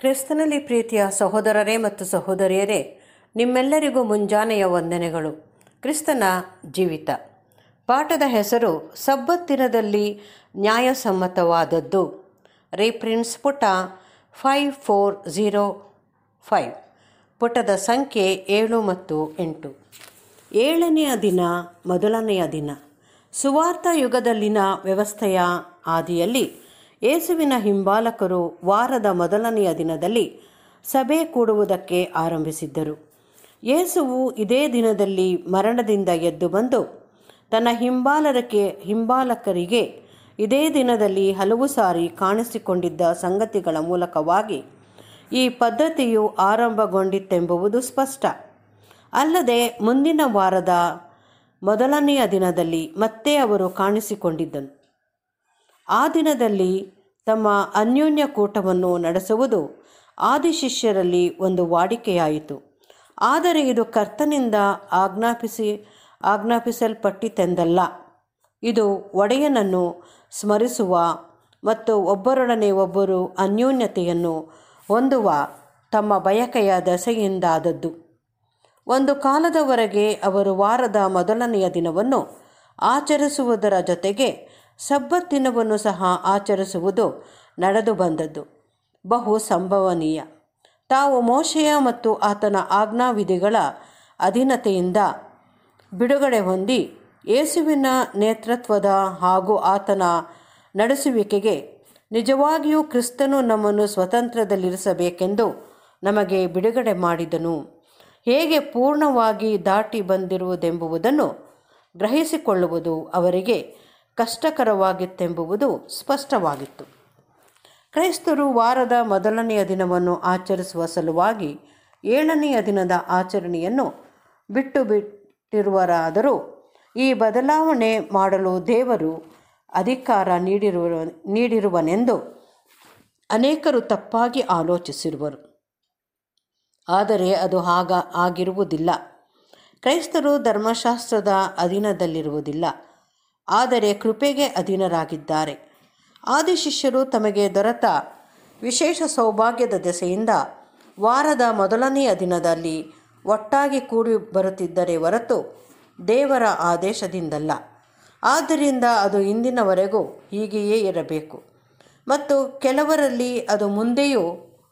ಕ್ರಿಸ್ತನಲ್ಲಿ ಪ್ರೀತಿಯ ಸಹೋದರರೇ ಮತ್ತು ಸಹೋದರಿಯರೇ ನಿಮ್ಮೆಲ್ಲರಿಗೂ ಮುಂಜಾನೆಯ ವಂದನೆಗಳು ಕ್ರಿಸ್ತನ ಜೀವಿತ ಪಾಠದ ಹೆಸರು ಸಬ್ಬತ್ತಿನದಲ್ಲಿ ನ್ಯಾಯಸಮ್ಮತವಾದದ್ದು ರೀಪ್ರಿನ್ಸ್ ಪುಟ ಫೈವ್ ಫೋರ್ ಝೀರೋ ಫೈವ್ ಪುಟದ ಸಂಖ್ಯೆ ಏಳು ಮತ್ತು ಎಂಟು ಏಳನೆಯ ದಿನ ಮೊದಲನೆಯ ದಿನ ಸುವಾರ್ಥ ಯುಗದಲ್ಲಿನ ವ್ಯವಸ್ಥೆಯ ಆದಿಯಲ್ಲಿ ಯೇಸುವಿನ ಹಿಂಬಾಲಕರು ವಾರದ ಮೊದಲನೆಯ ದಿನದಲ್ಲಿ ಸಭೆ ಕೂಡುವುದಕ್ಕೆ ಆರಂಭಿಸಿದ್ದರು ಯೇಸುವು ಇದೇ ದಿನದಲ್ಲಿ ಮರಣದಿಂದ ಎದ್ದು ಬಂದು ತನ್ನ ಹಿಂಬಾಲರಕ್ಕೆ ಹಿಂಬಾಲಕರಿಗೆ ಇದೇ ದಿನದಲ್ಲಿ ಹಲವು ಸಾರಿ ಕಾಣಿಸಿಕೊಂಡಿದ್ದ ಸಂಗತಿಗಳ ಮೂಲಕವಾಗಿ ಈ ಪದ್ಧತಿಯು ಆರಂಭಗೊಂಡಿತ್ತೆಂಬುದು ಸ್ಪಷ್ಟ ಅಲ್ಲದೆ ಮುಂದಿನ ವಾರದ ಮೊದಲನೆಯ ದಿನದಲ್ಲಿ ಮತ್ತೆ ಅವರು ಕಾಣಿಸಿಕೊಂಡಿದ್ದನು ಆ ದಿನದಲ್ಲಿ ತಮ್ಮ ಅನ್ಯೋನ್ಯ ಕೂಟವನ್ನು ನಡೆಸುವುದು ಆದಿಶಿಷ್ಯರಲ್ಲಿ ಒಂದು ವಾಡಿಕೆಯಾಯಿತು ಆದರೆ ಇದು ಕರ್ತನಿಂದ ಆಜ್ಞಾಪಿಸಿ ಆಜ್ಞಾಪಿಸಲ್ಪಟ್ಟಿತೆಂದಲ್ಲ ಇದು ಒಡೆಯನನ್ನು ಸ್ಮರಿಸುವ ಮತ್ತು ಒಬ್ಬರೊಡನೆ ಒಬ್ಬರು ಅನ್ಯೋನ್ಯತೆಯನ್ನು ಹೊಂದುವ ತಮ್ಮ ಬಯಕೆಯ ದೆಸೆಯಿಂದಾದದ್ದು ಒಂದು ಕಾಲದವರೆಗೆ ಅವರು ವಾರದ ಮೊದಲನೆಯ ದಿನವನ್ನು ಆಚರಿಸುವುದರ ಜೊತೆಗೆ ಸಬ್ಬತ್ ದಿನವನ್ನು ಸಹ ಆಚರಿಸುವುದು ನಡೆದು ಬಂದದ್ದು ಬಹು ಸಂಭವನೀಯ ತಾವು ಮೋಶೆಯ ಮತ್ತು ಆತನ ಆಜ್ಞಾವಿಧಿಗಳ ಅಧೀನತೆಯಿಂದ ಬಿಡುಗಡೆ ಹೊಂದಿ ಯೇಸುವಿನ ನೇತೃತ್ವದ ಹಾಗೂ ಆತನ ನಡೆಸುವಿಕೆಗೆ ನಿಜವಾಗಿಯೂ ಕ್ರಿಸ್ತನು ನಮ್ಮನ್ನು ಸ್ವತಂತ್ರದಲ್ಲಿರಿಸಬೇಕೆಂದು ನಮಗೆ ಬಿಡುಗಡೆ ಮಾಡಿದನು ಹೇಗೆ ಪೂರ್ಣವಾಗಿ ದಾಟಿ ಬಂದಿರುವುದೆಂಬುದನ್ನು ಗ್ರಹಿಸಿಕೊಳ್ಳುವುದು ಅವರಿಗೆ ಕಷ್ಟಕರವಾಗಿತ್ತೆಂಬುದು ಸ್ಪಷ್ಟವಾಗಿತ್ತು ಕ್ರೈಸ್ತರು ವಾರದ ಮೊದಲನೆಯ ದಿನವನ್ನು ಆಚರಿಸುವ ಸಲುವಾಗಿ ಏಳನೆಯ ದಿನದ ಆಚರಣೆಯನ್ನು ಬಿಟ್ಟು ಬಿಟ್ಟಿರುವರಾದರೂ ಈ ಬದಲಾವಣೆ ಮಾಡಲು ದೇವರು ಅಧಿಕಾರ ನೀಡಿರುವ ನೀಡಿರುವನೆಂದು ಅನೇಕರು ತಪ್ಪಾಗಿ ಆಲೋಚಿಸಿರುವರು ಆದರೆ ಅದು ಹಾಗ ಆಗಿರುವುದಿಲ್ಲ ಕ್ರೈಸ್ತರು ಧರ್ಮಶಾಸ್ತ್ರದ ಅಧೀನದಲ್ಲಿರುವುದಿಲ್ಲ ಆದರೆ ಕೃಪೆಗೆ ಅಧೀನರಾಗಿದ್ದಾರೆ ಆದಿಶಿಷ್ಯರು ತಮಗೆ ದೊರೆತ ವಿಶೇಷ ಸೌಭಾಗ್ಯದ ದೆಸೆಯಿಂದ ವಾರದ ಮೊದಲನೆಯ ದಿನದಲ್ಲಿ ಒಟ್ಟಾಗಿ ಕೂಡಿ ಬರುತ್ತಿದ್ದರೆ ಹೊರತು ದೇವರ ಆದೇಶದಿಂದಲ್ಲ ಆದ್ದರಿಂದ ಅದು ಇಂದಿನವರೆಗೂ ಹೀಗೆಯೇ ಇರಬೇಕು ಮತ್ತು ಕೆಲವರಲ್ಲಿ ಅದು ಮುಂದೆಯೂ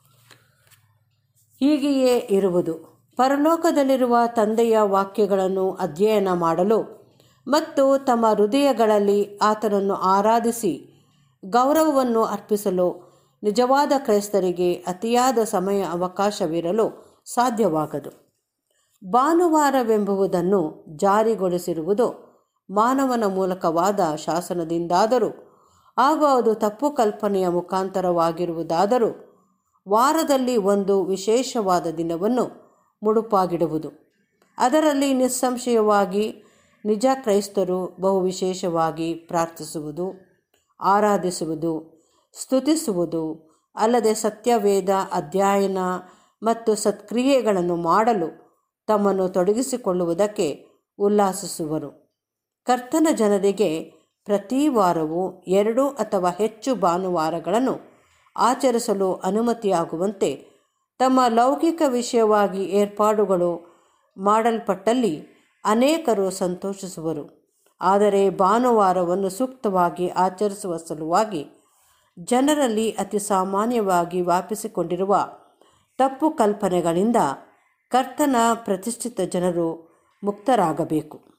ಹೀಗೆಯೇ ಇರುವುದು ಪರಲೋಕದಲ್ಲಿರುವ ತಂದೆಯ ವಾಕ್ಯಗಳನ್ನು ಅಧ್ಯಯನ ಮಾಡಲು ಮತ್ತು ತಮ್ಮ ಹೃದಯಗಳಲ್ಲಿ ಆತನನ್ನು ಆರಾಧಿಸಿ ಗೌರವವನ್ನು ಅರ್ಪಿಸಲು ನಿಜವಾದ ಕ್ರೈಸ್ತರಿಗೆ ಅತಿಯಾದ ಸಮಯ ಅವಕಾಶವಿರಲು ಸಾಧ್ಯವಾಗದು ಭಾನುವಾರವೆಂಬುದನ್ನು ಜಾರಿಗೊಳಿಸಿರುವುದು ಮಾನವನ ಮೂಲಕವಾದ ಶಾಸನದಿಂದಾದರೂ ಹಾಗೂ ಅದು ತಪ್ಪು ಕಲ್ಪನೆಯ ಮುಖಾಂತರವಾಗಿರುವುದಾದರೂ ವಾರದಲ್ಲಿ ಒಂದು ವಿಶೇಷವಾದ ದಿನವನ್ನು ಮುಡುಪಾಗಿಡುವುದು ಅದರಲ್ಲಿ ನಿಸ್ಸಂಶಯವಾಗಿ ನಿಜ ಕ್ರೈಸ್ತರು ಬಹು ವಿಶೇಷವಾಗಿ ಪ್ರಾರ್ಥಿಸುವುದು ಆರಾಧಿಸುವುದು ಸ್ತುತಿಸುವುದು ಅಲ್ಲದೆ ಸತ್ಯವೇದ ಅಧ್ಯಯನ ಮತ್ತು ಸತ್ಕ್ರಿಯೆಗಳನ್ನು ಮಾಡಲು ತಮ್ಮನ್ನು ತೊಡಗಿಸಿಕೊಳ್ಳುವುದಕ್ಕೆ ಉಲ್ಲಾಸಿಸುವರು ಕರ್ತನ ಜನರಿಗೆ ಪ್ರತಿ ವಾರವೂ ಎರಡು ಅಥವಾ ಹೆಚ್ಚು ಭಾನುವಾರಗಳನ್ನು ಆಚರಿಸಲು ಅನುಮತಿಯಾಗುವಂತೆ ತಮ್ಮ ಲೌಕಿಕ ವಿಷಯವಾಗಿ ಏರ್ಪಾಡುಗಳು ಮಾಡಲ್ಪಟ್ಟಲ್ಲಿ ಅನೇಕರು ಸಂತೋಷಿಸುವರು ಆದರೆ ಭಾನುವಾರವನ್ನು ಸೂಕ್ತವಾಗಿ ಆಚರಿಸುವ ಸಲುವಾಗಿ ಜನರಲ್ಲಿ ಅತಿ ಸಾಮಾನ್ಯವಾಗಿ ವ್ಯಾಪಿಸಿಕೊಂಡಿರುವ ತಪ್ಪು ಕಲ್ಪನೆಗಳಿಂದ ಕರ್ತನ ಪ್ರತಿಷ್ಠಿತ ಜನರು ಮುಕ್ತರಾಗಬೇಕು